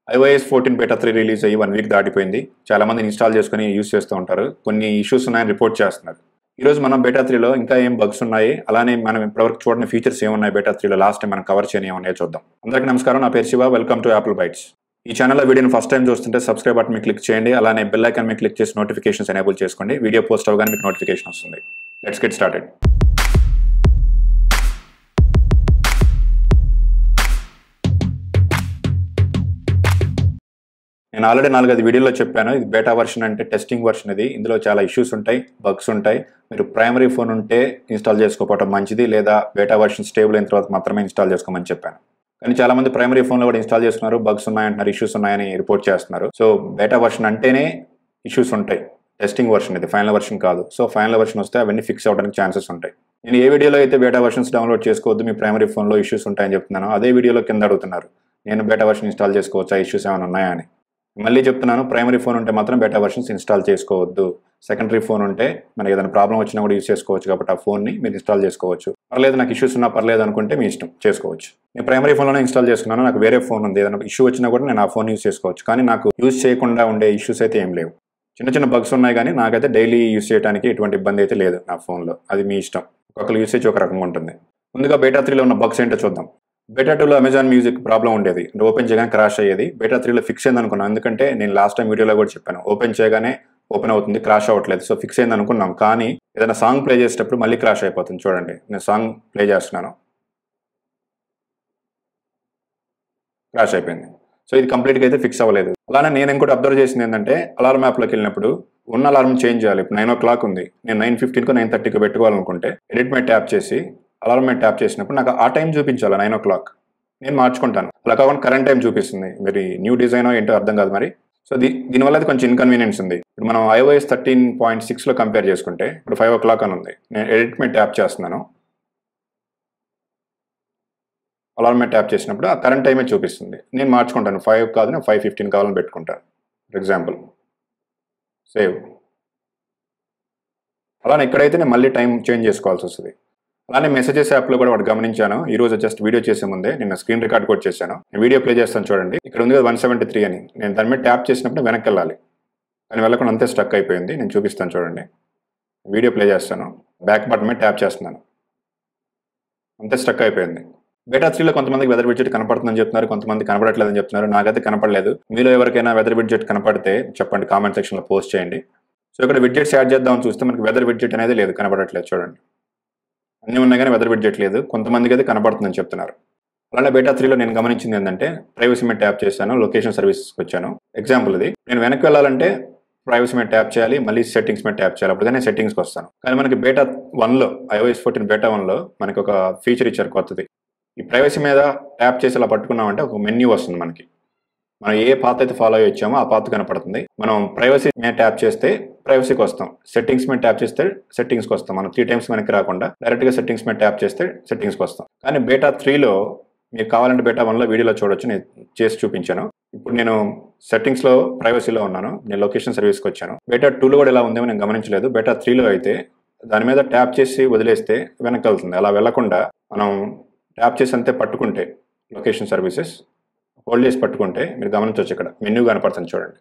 iOS fourteen beta three release అయ్యి one week దాటిపోయింది చాలా మంది ఇన్స్టాల్ చేసుకుని యూస్ చేస్తూ ఉంటారు కొన్ని ఇష్యూస్ ఉన్నాయని రిపోర్ట్ చేస్తున్నారు ఈ రోజు మనం బెటా త్రీలో ఇంకా ఏం బగ్స్ ఉన్నాయి అలానే మనం ఇప్పటివరకు చూడని ఫీచర్స్ ఏమున్నాయి బెటా త్రీలో లాస్ట్ టైం మనం కవర్ చేయని ఏమున్నాయో చూద్దాం అందరికీ నమస్కారం నా పేరు Shiva welcome to Apple Bytes ఈ ఛానల్లో వీడియోని ఫస్ట్ టైం చూస్తుంటే సబ్స్క్రైబ్ బటన్ మీద క్లిక్ చేయండి అలానే బెల్ ఐకాన్ మీద క్లిక్ చేసి నోటిఫికేషన్స్ ఎనేబుల్ చేసుకోండి వీడియో పోస్ట్ అవగానే మీకు నోటిఫికేషన్ వస్తుంది లెట్స్ గెట్ స్టార్టెడ్ నేను ఆల్రెడీ నాలుగైదు వీడియోలో చెప్పాను ఇది బేటా వర్షన్ అంటే టెస్టింగ్ వర్షన్ ఇది ఇందులో చాలా ఇష్యూస్ ఉంటాయి బగ్స్ ఉంటాయి మీరు ప్రైమరీ ఫోన్ ఉంటే ఇన్స్టాల్ చేసుకోవటం మంచిది లేదా బేటా వర్షన్ స్టేబుల్ అయిన తర్వాత మాత్రమే ఇన్స్టాల్ చేసుకోమని చెప్పాను కానీ చాలా మంది ప్రైమరీ ఫోన్లో కూడా ఇన్స్టాల్ చేస్తున్నారు బగ్స్ ఉన్నాయంటున్నారు ఇష్యూస్ ఉన్నాయని రిపోర్ట్ చేస్తున్నారు సో బేటా వర్షన్ అంటేనే ఇష్యూస్ ఉంటాయి టెస్టింగ్ వర్షన్ ఇది ఫైనల్ వర్షన్ కాదు సో ఫైనల్ వర్షన్ వస్తే అవన్నీ ఫిక్స్ అవ్వడానికి ఛాన్సెస్ ఉంటాయి నేను ఏ వీడియోలో అయితే బేటా వర్షన్స్ డౌన్లోడ్ చేసుకోవద్దు మీ ప్రైమరీ ఫోన్లో ఇష్యూస్ ఉంటాయని చెప్తున్నాను అదే వీడియోలో కింద అడుగుతున్నారు నేను బేటా వర్షన్ ఇన్స్టాల్ చేసుకోవచ్చా ఇష్యూస్ ఏమైనా ఉన్నాయా అని మళ్ళీ చెప్తున్నాను ప్రైమరీ ఫోన్ ఉంటే మాత్రం బెటా వర్షన్స్ ఇన్స్టాల్ చేసుకోవద్దు సెకండరీ ఫోన్ ఉంటే మనకి ఏదైనా ప్రాబ్లం వచ్చినా కూడా యూస్ చేసుకోవచ్చు కాబట్టి ఆ ఫోన్ని మీరు ఇన్స్టాల్ చేసుకోవచ్చు పర్లేదు నాకు ఇష్యూస్ ఉన్నా పర్లేదు అనుకుంటే మీ ఇష్టం చేసుకోవచ్చు నేను ప్రైమరీ ఫోన్లోనే ఇన్స్టాల్ చేసుకున్నాను నాకు వేరే ఫోన్ ఉంది ఏదైనా ఇష్యూ వచ్చినా కూడా నేను ఆ ఫోన్ యూస్ చేసుకోవచ్చు కానీ నాకు యూస్ చేయకుండా ఉండే ఇష్యూస్ అయితే ఏం లేవు చిన్న చిన్న బగ్స్ ఉన్నాయి కానీ నాకైతే డైలీ యూస్ చేయడానికి ఎటువంటి ఇబ్బంది అయితే లేదు నా ఫోన్లో అది మీ ఇష్టం ఒక్కొక్కరు యూసేజ్ ఒక రకంగా ఉంటుంది ముందుగా బేటా త్రీలో ఉన్న బగ్స్ ఏంటో చూద్దాం బేటా టూలో అమెజాన్ మ్యూజిక్ ప్రాబ్లం ఉండేది ఓపెన్ చేయగానే క్రాష్ అయ్యేది బేటా త్రీలో ఫిక్స్ అయింది అనుకున్నాను ఎందుకంటే నేను లాస్ట్ టైం వీడియోలో కూడా చెప్పాను ఓపెన్ చేయగానే ఓపెన్ అవుతుంది క్రాష్ అవ్వట్లేదు సో ఫిక్స్ అయింది అనుకున్నాం కానీ ఏదైనా సాంగ్ ప్లే చేసేటప్పుడు మళ్ళీ క్రాష్ అయిపోతుంది చూడండి నేను సాంగ్ ప్లే చేస్తున్నాను క్రాష్ అయిపోయింది సో ఇది కంప్లీట్గా అయితే ఫిక్స్ అవ్వలేదు అలానే నేను ఇంకోటి అబ్జర్వ్ చేసింది ఏంటంటే అలారం యాప్లోకి వెళ్ళినప్పుడు ఉన్న అలారం చేంజ్ చేయాలి ఇప్పుడు నైన్ ఓ క్లాక్ ఉంది నేను నైన్ ఫిఫ్టీన్కో నైన్ థర్టీకి పెట్టుకోవాలనుకుంటే ఎడిట్ మై ట్యాప్ చేసి అలారం మీద ట్యాప్ చేసినప్పుడు నాకు ఆ టైం చూపించాలి నైన్ ఓ క్లాక్ నేను మార్చుకుంటాను అలా కాకుండా కరెంట్ టైం చూపిస్తుంది మరి న్యూ డిజైన్ ఏంటో అర్థం కాదు మరి సో దీ దీనివల్ల అది కొంచెం ఇన్కన్వీనియన్స్ ఉంది ఇప్పుడు మనం ఐఓఎస్ థర్టీన్ పాయింట్ సిక్స్లో కంపేర్ చేసుకుంటే ఇప్పుడు ఫైవ్ ఓ క్లాక్ అని ఉంది నేను ఎడిట్ మీద ట్యాప్ చేస్తున్నాను అలారం మీద ట్యాప్ చేసినప్పుడు ఆ కరెంట్ టైమే చూపిస్తుంది నేను మార్చుకుంటాను ఫైవ్ కాదు నేను ఫైవ్ ఫిఫ్టీన్ కావాలని పెట్టుకుంటాను ఫర్ ఎగ్జాంపుల్ సేవ్ అలానే ఇక్కడైతే నేను మళ్ళీ టైం చేంజ్ చేసుకోవాల్సి వస్తుంది అలానే మెసేజెస్ యాప్లో కూడా వాడు గమనించాను ఈ రోజు జస్ట్ వీడియో చేసే ముందే నేను స్క్రీన్ రికార్డ్ కూడా చేశాను నేను వీడియో ప్లే చేస్తాను చూడండి ఇక్కడ ఉంది వన్ సెవెంటీ త్రీ అని నేను దాని మీద ట్యాప్ చేసినప్పుడు వెనక్కి వెళ్ళాలి దాని వెళ్ళకుండా అంతే స్టక్ అయిపోయింది నేను చూపిస్తాను చూడండి వీడియో ప్లే చేస్తాను బ్యాక్ బటన్ మీద ట్యాప్ చేస్తున్నాను అంతే స్టక్ అయిపోయింది బేటా త్రీలో కొంతమందికి వెదర్ బిడ్జెట్ కనపడుతుందని చెప్తున్నారు కొంతమంది కనపడట్లేదని చెప్తున్నారు నాకైతే కనపడలేదు మీలో ఎవరికైనా వెదర్ బిడ్జెట్ కనపడితే చెప్పండి కామెంట్ సెక్షన్లో పోస్ట్ చేయండి సో ఇక్కడ విడ్జెట్స్ యాడ్ చేద్దామని చూస్తే మనకి వెదర్ విడ్జెట్ అనేది లేదు కనపడట్లేదు చూడండి అన్నీ ఉన్నాయి కానీ వెదర్ విడ్జెట్ లేదు కొంతమందికి అయితే కనపడుతుందని చెప్తున్నారు అలానే బేటా త్రీలో నేను గమనించింది ఏంటంటే ప్రైవసీ మీద ట్యాప్ చేశాను లొకేషన్ సర్వీసెస్కి వచ్చాను ఎగ్జాంపుల్ ఇది నేను వెనక్కి వెళ్ళాలంటే ప్రైవసీ మీద ట్యాప్ చేయాలి మళ్ళీ సెట్టింగ్స్ మీద ట్యాప్ చేయాలి అప్పుడు నేను సెట్టింగ్స్కి వస్తాను కానీ మనకి బేటా వన్లో ఐఓఎస్ ఫోర్టీన్ బేటా వన్లో మనకి ఒక ఫీచర్ ఇచ్చారు కొత్తది ఈ ప్రైవసీ మీద ట్యాప్ చేసి అలా పట్టుకున్నామంటే ఒక మెన్యూ వస్తుంది మనకి మనం ఏ పాత్ అయితే ఫాలో అయ్యి వచ్చామో ఆ పాత్ కనపడుతుంది మనం ప్రైవసీ మీద ట్యాప్ చేస్తే ప్రైవసీకి వస్తాం సెట్టింగ్స్ మీద ట్యాప్ చేస్తే సెట్టింగ్స్కి వస్తాం మనం త్రీ టైమ్స్ వెనక్కి రాకుండా డైరెక్ట్గా సెట్టింగ్స్ మీద ట్యాప్ చేస్తే సెట్టింగ్స్కి వస్తాం కానీ బేటా త్రీలో మీరు కావాలంటే బేటా వన్లో వీడియోలో చూడొచ్చు నేను చేసి చూపించాను ఇప్పుడు నేను సెట్టింగ్స్లో ప్రైవసీలో ఉన్నాను నేను లొకేషన్ సర్వీస్కి వచ్చాను బేటా టూలో కూడా ఇలా ఉందేమో నేను గమనించలేదు బేటా త్రీలో అయితే దాని మీద ట్యాప్ చేసి వదిలేస్తే వెనక్కి వెళ్తుంది అలా వెళ్లకుండా మనం ట్యాప్ చేసి అంతే పట్టుకుంటే లొకేషన్ సర్వీసెస్ హోల్డ్ చేసి పట్టుకుంటే మీరు గమనించవచ్చు ఇక్కడ మెన్యూ కనపడుతుంది చూడండి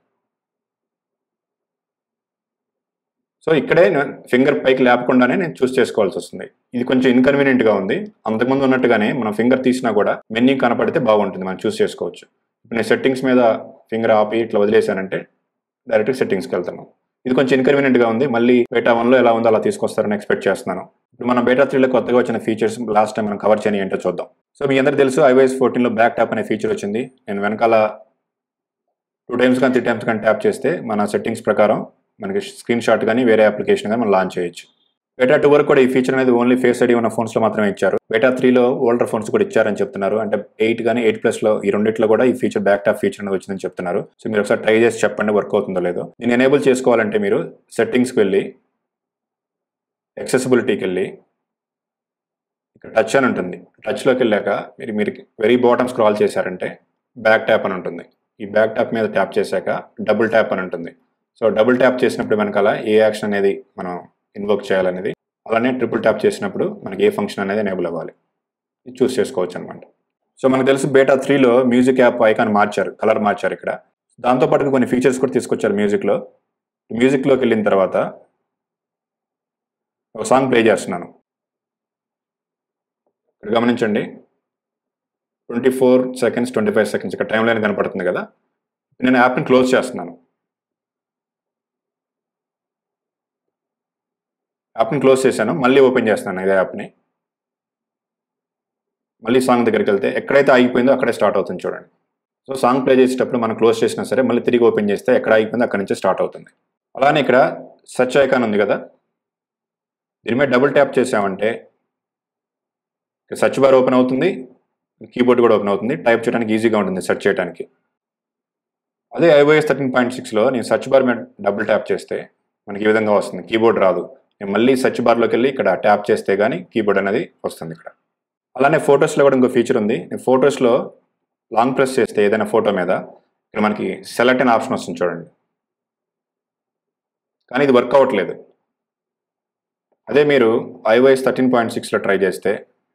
సో ఇక్కడే ఫింగర్ పైకి లేపకుండానే నేను చూస్ చేసుకోవాల్సి వస్తుంది ఇది కొంచెం ఇన్కన్వీనియంట్గా ఉంది అంతకుముందు ఉన్నట్టుగానే మనం ఫింగర్ తీసినా కూడా మెన్యూ కనపడితే బాగుంటుంది మనం చూస్ చేసుకోవచ్చు ఇప్పుడు నేను సెట్టింగ్స్ మీద ఫింగర్ ఆపి ఇట్లా వదిలేశానంటే డైరెక్ట్గా సెట్టింగ్స్కి వెళ్తాను ఇది కొంచెం ఇన్కన్వీనియంట్గా ఉంది మళ్ళీ బేటా వన్లో ఎలా ఉందో అలా తీసుకొస్తారని ఎక్స్పెక్ట్ చేస్తున్నాను ఇప్పుడు మన బేటా త్రీలో కొత్తగా వచ్చిన ఫీచర్స్ లాస్ట్ టైం మనం కవర్ చేయని ఏంటో చూద్దాం సో మీ అందరికీ తెలుసు ఐవైఎస్ ఫోర్టీన్లో బ్యాక్ ట్యాప్ అనే ఫీచర్ వచ్చింది నేను వెనకాల టూ టైమ్స్ కానీ త్రీ టైమ్స్ కానీ ట్యాప్ చేస్తే మన సెట్టింగ్స్ ప్రకారం మనకి స్క్రీన్ షాట్ కానీ వేరే అప్లికేషన్ కానీ మనం లాంచ్ చేయొచ్చు బేటా టూ వరకు కూడా ఈ ఫీచర్ అనేది ఓన్లీ ఫేస్ ఐడి ఉన్న ఫోన్స్లో మాత్రమే ఇచ్చారు బేటా త్రీలో ఓల్డర్ ఫోన్స్ కూడా ఇచ్చారని చెప్తున్నారు అంటే ఎయిట్ కానీ ఎయిట్ ప్లస్లో ఈ రెండిట్లో కూడా ఈ ఫీచర్ బ్యాక్ టాప్ ఫీచర్ అనేది వచ్చిందని చెప్తున్నారు సో మీరు ఒకసారి ట్రై చేసి చెప్పండి వర్క్ అవుతుందో లేదో దీన్ని ఎనేబుల్ చేసుకోవాలంటే మీరు సెట్టింగ్స్కి వెళ్ళి యాక్సెసిబిలిటీకి వెళ్ళి ఇక్కడ టచ్ అని ఉంటుంది టచ్లోకి వెళ్ళాక మీరు మీరు వెరీ బాటమ్ స్క్రాల్ చేశారంటే బ్యాక్ ట్యాప్ అని ఉంటుంది ఈ బ్యాక్ ట్యాప్ మీద ట్యాప్ చేశాక డబుల్ ట్యాప్ అని ఉంటుంది సో డబుల్ ట్యాప్ చేసినప్పుడు వెనకాల ఏ యాక్షన్ అనేది మనం ఇన్వోక్ చేయాలనేది అలానే ట్రిపుల్ ట్యాప్ చేసినప్పుడు మనకి ఏ ఫంక్షన్ అనేది ఎనేబుల్ అవ్వాలి ఇది చూస్ చేసుకోవచ్చు అనమాట సో మనకు తెలుసు బేటా త్రీలో మ్యూజిక్ యాప్ ఐకాన్ మార్చారు కలర్ మార్చారు ఇక్కడ దాంతోపాటు కొన్ని ఫీచర్స్ కూడా తీసుకొచ్చారు మ్యూజిక్లో మ్యూజిక్లోకి వెళ్ళిన తర్వాత ఒక సాంగ్ ప్లే చేస్తున్నాను ఇక్కడ గమనించండి twenty four seconds twenty five seconds ఇక్కడ టైం లైన్ కనపడుతుంది కదా నేను యాప్ని క్లోజ్ చేస్తున్నాను యాప్ని క్లోజ్ చేశాను మళ్ళీ ఓపెన్ చేస్తున్నాను ఇదే యాప్ని మళ్ళీ సాంగ్ దగ్గరికి వెళ్తే ఎక్కడైతే ఆగిపోయిందో అక్కడే స్టార్ట్ అవుతుంది చూడండి సో సాంగ్ ప్లే చేసేటప్పుడు మనం క్లోజ్ చేసినా సరే మళ్ళీ తిరిగి ఓపెన్ చేస్తే ఎక్కడ ఆగిపోయిందో అక్కడి నుంచి స్టార్ట్ అవుతుంది అలానే ఇక్కడ సెర్చ్ ఐకాన్ ఉంది కదా దీని మీద డబుల్ ట్యాప్ చేసామంటే సెర్చ్ బార్ ఓపెన్ అవుతుంది కీబోర్డ్ కూడా ఓపెన్ అవుతుంది టైప్ చేయడానికి ఈజీగా ఉంటుంది సెర్చ్ చేయడానికి అదే ఐఓఎస్ థర్టీన్ పాయింట్ సిక్స్లో నేను సెర్చ్ బార్ మీద డబుల్ ట్యాప్ చేస్తే మనకి ఈ విధంగా వస్తుంది కీబోర్డ్ రాదు నేను మళ్ళీ సెర్చ్ బార్లోకి వెళ్ళి ఇక్కడ ట్యాప్ చేస్తే కానీ కీబోర్డ్ అనేది వస్తుంది ఇక్కడ అలానే ఫొటోస్లో కూడా ఇంకో ఫీచర్ ఉంది నేను ఫొటోస్లో లాంగ్ ప్రెస్ చేస్తే ఏదైనా ఫోటో మీద ఇక్కడ మనకి సెలెక్ట్ అనే ఆప్షన్ వస్తుంది చూడండి కానీ ఇది వర్క్ అవ్వట్లేదు అదే మీరు ఐఓఎస్ థర్టీన్ పాయింట్ సిక్స్లో ట్రై చేస్తే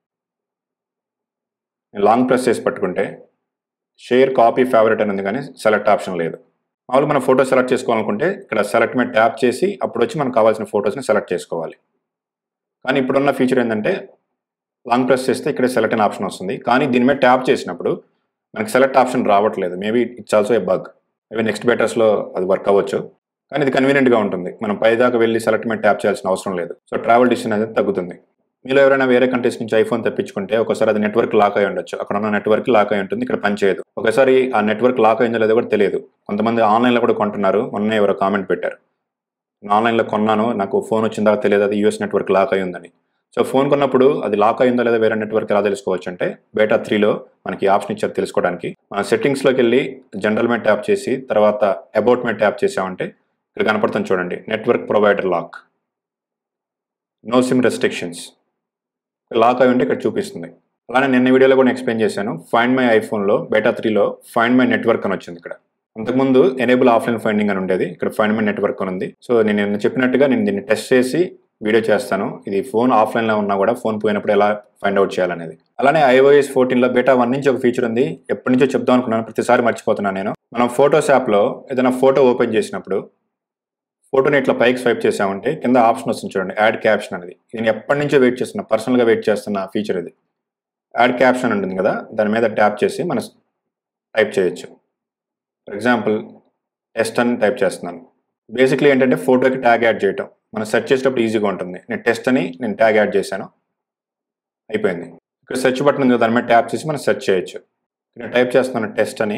లాంగ్ ప్రెస్ చేసి పట్టుకుంటే షేర్ కాపీ ఫేవరెట్ అని ఉంది కానీ సెలెక్ట్ ఆప్షన్ లేదు మామూలుగా మనం ఫోటో సెలెక్ట్ చేసుకోవాలనుకుంటే ఇక్కడ సెలెక్ట్ మీద ట్యాప్ చేసి అప్పుడు వచ్చి మనకు కావాల్సిన ఫొటోస్ని సెలెక్ట్ చేసుకోవాలి కానీ ఇప్పుడున్న ఫీచర్ ఏంటంటే లాంగ్ ప్రెస్ చేస్తే ఇక్కడ సెలెక్ట్ అనే ఆప్షన్ వస్తుంది కానీ దీని మీద ట్యాప్ చేసినప్పుడు మనకి సెలెక్ట్ ఆప్షన్ రావట్లేదు maybe it's also a bug maybe next బెటర్స్లో అది వర్క్ అవ్వచ్చు కానీ ఇది కన్వీనియంట్గా ఉంటుంది మనం పైదాకా వెళ్ళి సెలెక్ట్ మీద ట్యాప్ చేయాల్సిన అవసరం లేదు సో ట్రావెల్ డిస్టెన్స్ అనేది తగ్గుతుంది మీలో ఎవరైనా వేరే కంట్రీస్ నుంచి ఐఫోన్ తెప్పించుకుంటే ఒకసారి అది నెట్వర్క్ లాక్ అయి ఉండొచ్చు అక్కడ ఉన్న నెట్వర్క్ లాక్ అయి ఉంటుంది ఇక్కడ పనిచేయదు ఒకసారి ఆ నెట్వర్క్ లాక్ అయిందో లేదో కూడా తెలియదు కొంతమంది ఆన్లైన్లో కూడా కొంటున్నారు మొన్న ఎవరో కామెంట్ పెట్టారు నేను ఆన్లైన్లో కొన్నాను నాకు ఫోన్ వచ్చిన తర్వాత తెలియదు అది యూఎస్ నెట్వర్క్ లాక్ అయి ఉందని సో ఫోన్ కొన్నప్పుడు అది లాక్ అయిందో లేదా వేరే నెట్వర్క్ ఎలా తెలుసుకోవచ్చు అంటే బేటా త్రీలో మనకి ఆప్షన్ ఇచ్చారు తెలుసుకోవడానికి మన సెట్టింగ్స్లోకి వెళ్ళి జనరల్ మీద ట్యాప్ చేసి తర్వాత అబౌట్ మీద ట్యాప్ చేసామంటే ఇక్కడ కనపడుతుంది చూడండి network provider lock no SIM restrictions lock అయి ఉంటే ఇక్కడ చూపిస్తుంది అలానే నిన్న వీడియోలో కూడా ఎక్స్ప్లెయిన్ చేశాను ఫైండ్ మై ఐఫోన్లో బేటా త్రీలో ఫైండ్ మై నెట్వర్క్ అని వచ్చింది ఇక్కడ అంతకుముందు ఎనేబుల్ ఆఫ్లైన్ ఫైండింగ్ అని ఉండేది ఇక్కడ ఫైండ్ మై నెట్వర్క్ అని ఉంది సో నేను నిన్న చెప్పినట్టుగా నేను దీన్ని టెస్ట్ చేసి వీడియో చేస్తాను ఇది ఫోన్ ఆఫ్లైన్లో ఉన్నా కూడా ఫోన్ పోయినప్పుడు ఎలా ఫైండ్ అవుట్ చేయాలనేది అలానే ఐఓఎస్ ఫోర్టీన్లో బేటా వన్ నుంచి ఒక ఫీచర్ ఉంది ఎప్పటి నుంచో చెప్దాం అనుకున్నాను ప్రతిసారి మర్చిపోతున్నాను నేను మనం ఫోటోస్ యాప్లో ఏదైనా ఫోటో ఓపెన్ చేసినప్పుడు ఫోటోని ఇట్లా పైకి స్వైప్ చేసామంటే కింద ఆప్షన్ వస్తుంది చూడండి యాడ్ క్యాప్షన్ అనేది నేను ఎప్పటి నుంచో వెయిట్ చేస్తున్నా పర్సనల్గా వెయిట్ చేస్తున్న ఫీచర్ ఇది యాడ్ క్యాప్షన్ ఉంటుంది కదా దాని మీద ట్యాప్ చేసి మనం టైప్ చేయొచ్చు ఫర్ ఎగ్జాంపుల్ టెస్ట్ అని టైప్ చేస్తున్నాను బేసిక్లీ ఏంటంటే ఫోటోకి ట్యాగ్ యాడ్ చేయటం మనం సెర్చ్ చేసేటప్పుడు ఈజీగా ఉంటుంది నేను టెస్ట్ అని నేను ట్యాగ్ యాడ్ చేశాను అయిపోయింది ఇక్కడ సెర్చ్ బటన్ ఉంది కదా, దాని మీద ట్యాప్ చేసి మనం సెర్చ్ చేయొచ్చు నేను టైప్ చేస్తున్నాను టెస్ట్ అని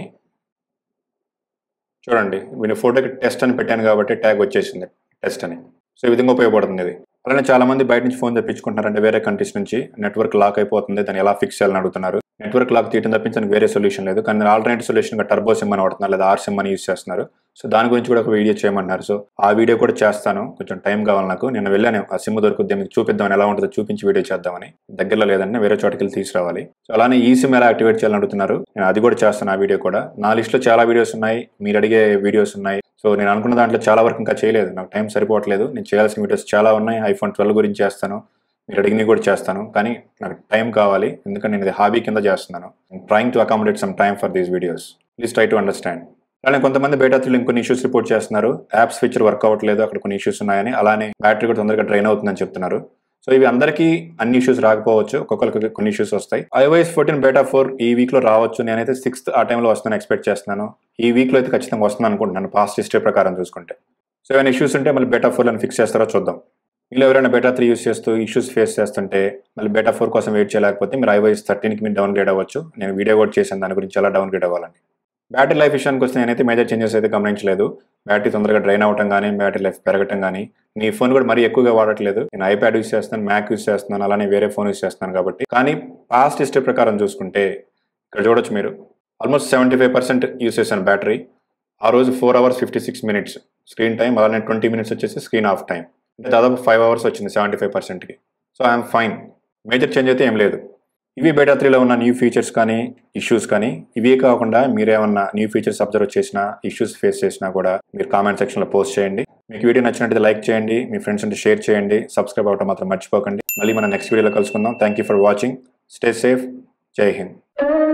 చూడండి వీని ఫోటోకి టెస్ట్ అని పెట్టాను కాబట్టి ట్యాగ్ వచ్చేసింది టెస్ట్ అని సో ఈ విధంగా ఉపయోగపడుతుంది ఇది అలానే చాలా మంది బయట నుంచి ఫోన్ తెప్పించుకుంటున్నారంటే వేరే కంట్రీస్ నుంచి నెట్వర్క్ లాక్ అయిపోతుంది దాన్ని ఎలా ఫిక్స్ చేయాలని అడుగుతున్నారు నెట్వర్క్ లాక్ తీయడం తప్పించడానికి వేరే సొల్యూషన్ లేదు కానీ ఆల్టర్నేటివ్ సొల్యూషన్ టర్బో సిమ్ అని వాడుతున్నారు లేదా ఆర్ సిమ్ అని యూస్ చేస్తున్నారు సో దాని గురించి కూడా ఒక వీడియో చేయమన్నారు సో ఆ వీడియో కూడా చేస్తాను కొంచెం టైం కావాలి నాకు నేను వెళ్ళాను ఆ సిమ్ దొరుకుద్ది మీకు చూపిద్దామని ఎలా ఉంటుందో చూపించి వీడియో చేద్దామని దగ్గరలో లేదంటే వేరే చోటకి వెళ్ళి తీసుకురావాలి సో అలానే ఈ సిమ్ ఎలా యాక్టివేట్ చేయాలని అడుగుతున్నారు నేను అది కూడా చేస్తాను ఆ వీడియో కూడా నా లిస్ట్లో చాలా వీడియోస్ ఉన్నాయి మీరు అడిగే వీడియోస్ ఉన్నాయి సో నేను అనుకున్న దాంట్లో చాలా వరకు ఇంకా చేయలేదు నాకు టైం సరిపోవట్లేదు నేను చేయాల్సిన వీడియోస్ చాలా ఉన్నాయి ఐఫోన్ ట్వెల్వ్ గురించి చేస్తాను మీరు అడిగినవి కూడా చేస్తాను కానీ నాకు టైం కావాలి ఎందుకంటే నేను ఇది హాబీ కింద చేస్తున్నాను trying to accommodate some time for these videos please try to understand అలానే కొంతమంది బేటా త్రీలో ఇంకొన్ని ఇష్యూస్ రిపోర్ట్ చేస్తున్నారు యాప్స్ ఫీచర్ వర్క్ అవ్వట్లేదు అక్కడ కొన్ని ఇష్యూస్ ఉన్నాయని అలానే బ్యాటరీ కూడా తొందరగా డ్రైన్ అవుతుందని చెప్తున్నారు సో ఇవి అందరికీ అన్ని ఇష్యూస్ రాకపోవచ్చు ఒక్కొక్కరికి కొన్ని ఇష్యూస్ వస్తాయి ఐఓఎస్ ఫోర్టీన్ బేటా ఫోర్ ఈ వీక్ లో రావచ్చు నేనైతే సిక్స్త్ ఆ టైంలో వస్తుందని ఎక్స్పెక్ట్ చేస్తున్నాను ఈ వీక్ లో అయితే ఖచ్చితంగా వస్తుంది అనుకుంటున్నాను పాస్ట్ హిస్టరీ ప్రకారం చూసుకుంటే సో ఏమైనా ఇష్యూస్ ఉంటే మళ్ళీ బేటా ఫోర్ అని ఫిక్స్ చేస్తారో చూద్దాం మీరు ఎవరైనా బేటా త్రీ యూస్ చేస్తూ ఇష్యూస్ ఫేస్ చేస్తుంటే మళ్ళీ బేటా ఫోర్ కోసం వెయిట్ చేయలేకపోతే మీరు ఐఓఎస్ థర్టీన్కి మీరు డౌన్గ్రేడ్ అవ్వచ్చు నేను వీడియో కూడా చేశాను దాని గురించి ఎలా డౌన్గ్రేడ్ అవ్వాలని బ్యాటరీ లైఫ్ విషయానికి వస్తే నేనైతే మేజర్ చేంజెస్ అయితే గమనించలేదు బ్యాటరీ తొందరగా డ్రైన్ అవ్వటం కానీ బ్యాటరీ లైఫ్ పెరగటం కానీ నీ ఫోన్ కూడా మరీ ఎక్కువగా వాడట్లేదు నేను ఐప్యాడ్ యూస్ చేస్తున్నాను మ్యాక్ యూస్ చేస్తున్నాను అలానే వేరే ఫోన్ యూస్ చేస్తున్నాను కాబట్టి కానీ పాస్ట్ హిస్టరీ ప్రకారం చూసుకుంటే ఇక్కడ చూడొచ్చు మీరు almost seventy five percent use చేశాను బ్యాటరీ ఆ రోజు four hours fifty six minutes screen time అలానే ట్వంటీ మినిట్స్ వచ్చేసి స్క్రీన్ ఆఫ్ టైం అంటే దాదాపు ఫైవ్ అవర్స్ వచ్చింది సెవెంటీ ఫైవ్ పర్సెంట్కి so I'm fine major change అయితే ఏం లేదు ఇవి బేటా త్రీలో ఉన్న న్యూ ఫీచర్స్ కానీ ఇష్యూస్ కానీ ఇవే కాకుండా మీరేమన్నా న్యూ ఫీచర్స్ అబ్జర్వ్ చేసినా ఇష్యూస్ ఫేస్ చేసినా కూడా మీరు కామెంట్ సెక్షన్లో పోస్ట్ చేయండి మీకు వీడియో నచ్చినట్లయితే లైక్ చేయండి మీ ఫ్రెండ్స్ ఉంటే షేర్ చేయండి సబ్స్క్రైబ్ అవ్వడం మాత్రం మర్చిపోకండి మళ్ళీ మనం నెక్స్ట్ వీడియోలో కలుసుకుందాం thank you for watching stay safe జై హింద్